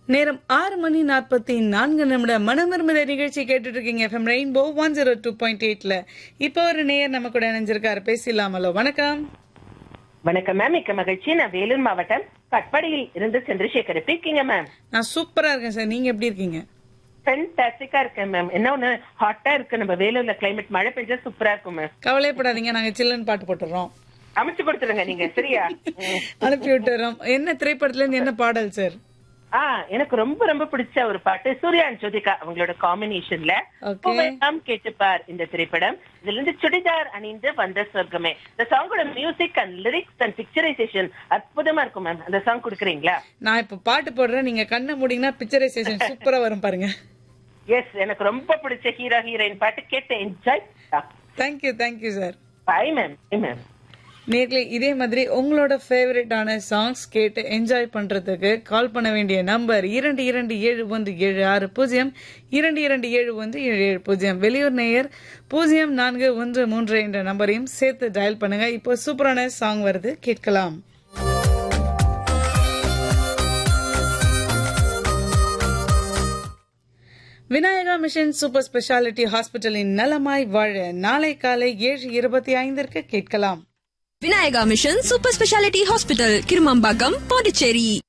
நேரம் ஆறு மணி நாற்பத்தி நான்கு நிமிட மனமர்மத நிகழ்ச்சி கேட்டுட்டு இருக்கீங்க FM rainbow one zero two point எயிட்ல இப்போ ஒரு நேயர் நம்ம கூட இணைஞ்சிருக்காரு பேசலாமலோ வணக்கம் வணக்கம் மேம் மிக்க மகிழ்ச்சி நான் வேலூர் மாவட்டம் கட்பாடியில் இருந்து சந்திரசேகர் எப்படி இருக்கீங்க மேம் நான் சூப்பரா இருக்கேன் சார் நீங்க எப்படி இருக்கீங்க ஃபென்டாஸ்டிக்கா இருக்கேன் மேம் என்ன ஒண்ணு ஹாட்டா இருக்கு நம்ம வேலூர்ல கிளைமேட் மழை பெஞ்சா சூப்பரா இருக்கும் மேம் கவலைப்படாதீங்க நாங்க சில்லுன்னு பாட்டு போட்டுறோம் அமைச்சு கொடுத்துருங்க நீங்க சரியா ம். அனுப்பி விட்டுறோம் என்ன திரைப்படத்துல இருந்து என்ன பாடல் சார் ஆ எனக்கு ரொம்ப ரொம்ப பிடிச்ச ஒரு பாட்டு சூர்யா அண்ட் ஜோதிகா அவங்களோட காம்பினேஷன்ல Okay. நாம் கேட்டுப்பார் இந்த திரைப்படம் இதுல இருந்து சுடிதார் அணிந்து வந்த சொர்க்கமே இந்த சாங்கோட music and lyrics and picturisation அற்புதமா இருக்கும் மேம் அந்த சாங் கொடுக்குறீங்களா நான் இப்ப பாட்டு போடுறேன் நீங்க கண்ணை மூடிங்கன்னா பிக்சரைசேஷன் சூப்பரா வரும் பாருங்க எஸ் எனக்கு ரொம்ப பிடிச்ச ஹீரோ ஹீரோயின் பாட்டு கேட்டு enjoy thank you thank you sir bye ma'am bye ma'am நேர்ல இதே மாதிரி உங்களோட ஃபேவரட்டான சாங்ஸ் கேட்டு என்ஜாய் பண்றதுக்கு கால் பண்ண வேண்டிய நம்பர் இரண்டு இரண்டு ஏழு ஒன்று ஏழு ஆறு பூஜ்ஜியம் இரண்டு இரண்டு ஏழு ஒன்று ஏழு ஏழு பூஜ்ஜியம் வெளியூர் நேயர் பூஜ்ஜியம் நான்கு ஒன்று மூன்று என்ற நம்பரையும் சேர்த்து டயல் பண்ணுங்க இப்போ சூப்பரான சாங் வருது கேட்கலாம் விநாயகா மிஷன் சூப்பர் ஸ்பெஷாலிட்டி ஹாஸ்பிட்டலின் நலமாய் வாழ நாளை காலை ஏழு இருபத்தி ஐந்திற்கு கேட்கலாம் Vinayaka mission super speciality hospital Kirumampakkam Pondicherry